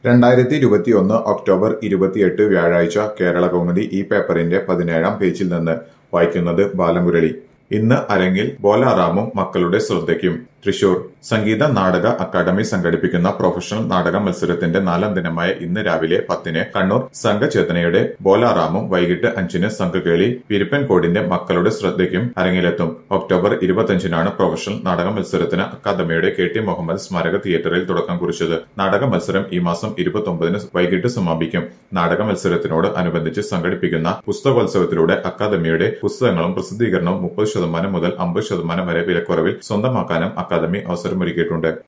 രണ്ടായിരത്തി ഇരുപത്തിയൊന്ന് ഒക്ടോബർ ഇരുപത്തിയെട്ട് വ്യാഴാഴ്ച കേരള കൗമുദി ഈ പേപ്പറിന്റെ പതിനേഴാം പേജിൽ നിന്ന് വായിക്കുന്നത് ബാലമുരളി ഇന്ന് അരങ്ങിൽ ബോലാറാമും മക്കളുടെ ശ്രദ്ധയ്ക്കും തൃശൂർ സംഗീത നാടക അക്കാദമി സംഘടിപ്പിക്കുന്ന പ്രൊഫഷണൽ നാടക മത്സരത്തിന്റെ നാലാം ദിനമായ ഇന്ന് രാവിലെ പത്തിന് കണ്ണൂർ സംഘചേതനയുടെ ബോലാറാമും വൈകിട്ട് അഞ്ചിന് സംഘകേളി വിരിപ്പൻകോടിന്റെ മക്കളുടെ ശ്രദ്ധയ്ക്കും അരങ്ങിലെത്തും ഒക്ടോബർ ഇരുപത്തിയഞ്ചിനാണ് പ്രൊഫഷണൽ നാടക മത്സരത്തിന് അക്കാദമിയുടെ കെ ടി മുഹമ്മദ് സ്മാരക തിയേറ്ററിൽ തുടക്കം കുറിച്ചത് നാടക മത്സരം ഈ മാസം ഇരുപത്തൊമ്പതിന് വൈകിട്ട് സമാപിക്കും നാടക മത്സരത്തിനോട് അനുബന്ധിച്ച് സംഘടിപ്പിക്കുന്ന പുസ്തകോത്സവത്തിലൂടെ അക്കാദമിയുടെ പുസ്തകങ്ങളും പ്രസിദ്ധീകരണവും മുപ്പത് ശതമാനം മുതൽ അമ്പത് ശതമാനം വരെ വിലക്കുറവിൽ സ്വന്തമാക്കാനും അക്കാദമി അവസരമൊരുക്കിയിട്ടുണ്ട്